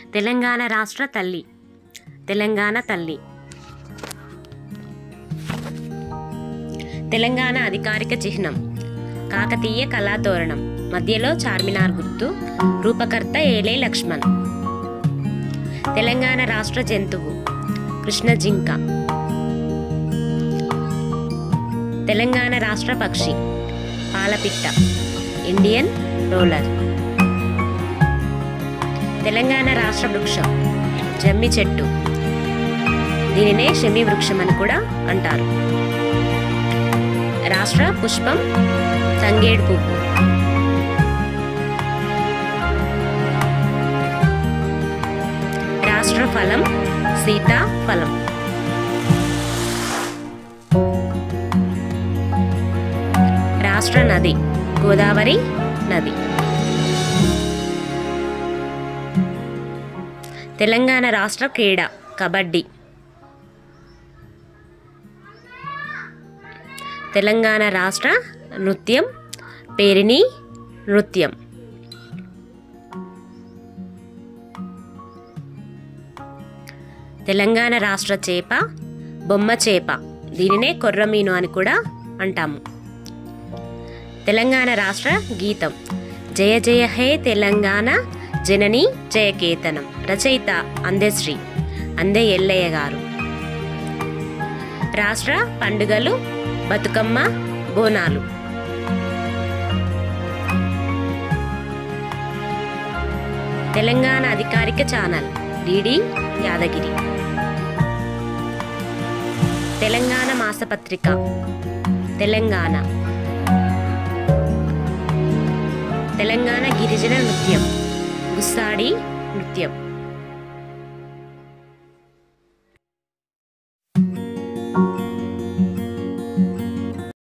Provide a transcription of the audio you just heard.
తెలంగాణ రాష్ట్ర తల్లి తెలంగాణ తల్లి తెలంగాణ అధికారిక చిహ్నం కాకతీయ కళాతోరణం మధ్యలో చార్మినార్ గుర్తు రూపకర్త ఏలే లక్ష్మణ్ తెలంగాణ రాష్ట్ర జంతువు కృష్ణ జింక తెలంగాణ రాష్ట్ర పక్షి పాలపిట్ట ఇండియన్ రోలర్ తెలంగాణ రాష్ట్ర వృక్షం జమ్మి చెట్టు దీనినే షమి వృక్షం అని కూడా అంటారు రాష్ట్ర పుష్పం తంగేడు పువ్వు రాష్ట్ర ఫలం సీతాఫలం రాష్ట్ర నది గోదావరి నది తెలంగాణ రాష్ట్ర క్రీడ కబడ్డీ తెలంగాణ రాష్ట్ర నృత్యం పేరిణి నృత్యం తెలంగాణ రాష్ట్ర చేప బొమ్మ చేప దీనినే కొర్రమీను అని కూడా అంటాము తెలంగాణ రాష్ట్ర గీతం జయ జయ హే తెలంగాణ జనని జయకేతనం రచయిత అందశ్రీ అందే ఎల్లయ్య గారు రాష్ట్ర పండుగలు బతుకమ్మ బోనాలు తెలంగాణ అధికారిక ఛానల్ డిడి యాదగిరి తెలంగాణ మాసపత్రిక తెలంగాణ తెలంగాణ గిరిజన నృత్యం గుస్సాడి నృత్యం